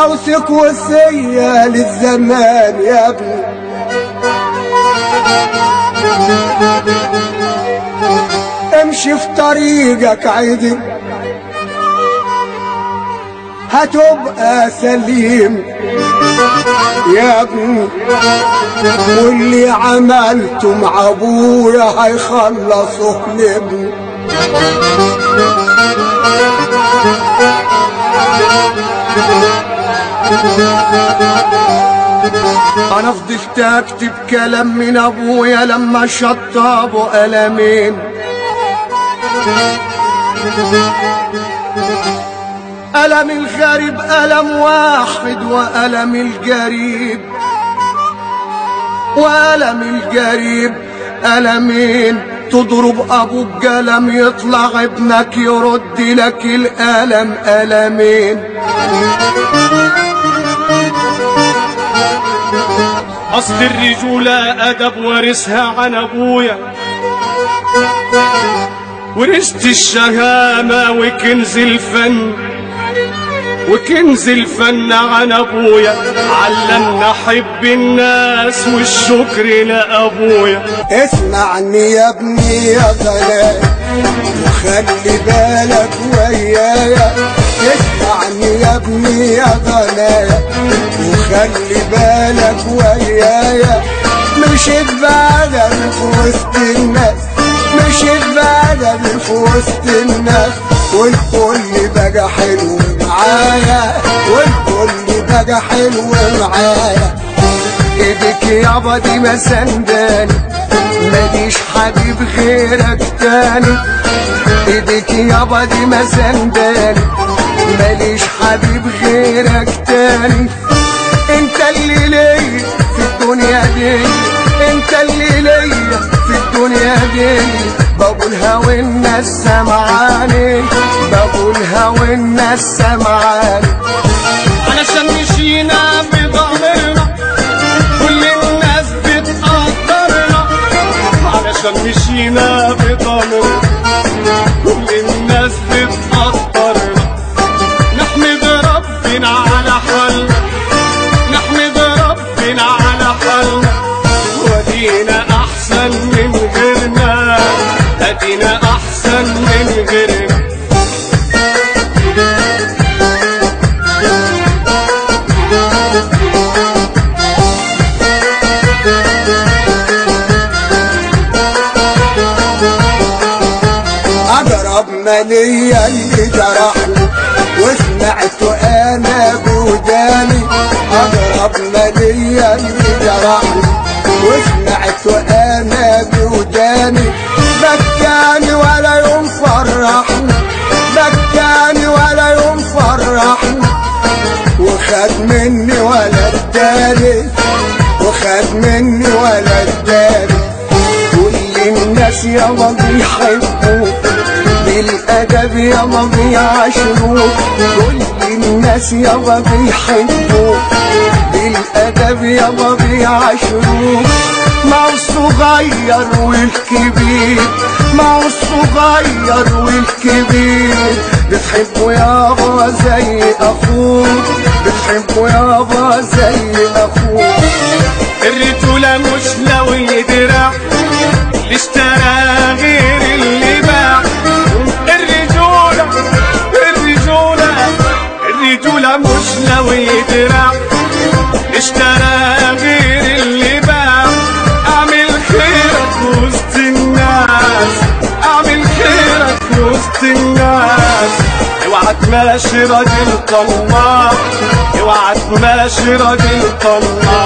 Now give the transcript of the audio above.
اوثق وصية للزمان يا ابني امشي في طريقك عدل هتبقى سليم يا ابني واللي عملته مع ابويا هيخلصه لابني انا فضلت اكتب كلام من ابويا لما شطبوا قلمين ألم الغريب ألم واحد وألم الجريب وألم الجريب ألمين تضرب أبوك قلم يطلع ابنك يرد لك الألم ألمين أصل الرجولة أدب وارثها عن أبويا ورثت الشهامة وكنز الفن وكنز الفن عن أبويا علمنا حب الناس والشكر لأبويا اسمعني يا ابني يا ضلال وخلي بالك ويايا اسمعني يا ابني يا ضلال وخلي بالك ويايا مشيت بعدك في وسط الناس مشيت بعدك في وسط الناس والكل بقى حلو معايا والكل بقى حلو معايا ايدك يابا دي ما سنداني ماليش حبيب غيرك تاني ايدك يابا دي ما سنداني ماليش حبيب غيرك تاني انت اللي ليا في الدنيا دي انت اللي ليا في الدنيا دي بقولها والناس سمعاني بقولها والناس سمعاني علشان مشينا بضميرنا كل الناس بتقدرنا علشان مشينا بضميرنا كل الناس بتقدرنا نحمد ربنا على حالنا نحمد ربنا على حالنا ودينا احسن من غيرنا ادينا احسن من غيرنا اقرب ماليا اللي جرحني وسمعته انا بوداني اقرب ماليا اللي جرحني وسمعته انا بوداني بكاني ولا يوم فرحني بكاني ولا يوم فرحني وخد مني ولا اداني وخد مني ولا اداني كل الناس يابا بيحبوك بالادب يابا بيعاشروك كل الناس يابا بيحبوك بالادب يابا بيعاشروك ما هو الصغير والكبير ما هو الصغير والكبير بتحبه يابا زي اخوك بتحبه يابا زي اخوك الرجولة مش لو يدرع اللي اشترى غير اللي باع الرجولة الرجولة الرجولة مش لو يدرع اشترى غير اللي باع اعمل خيرك وسط الناس اعمل خيرك وسط الناس اوعى تماشي راجل طماع اوعى تماشي راجل طماع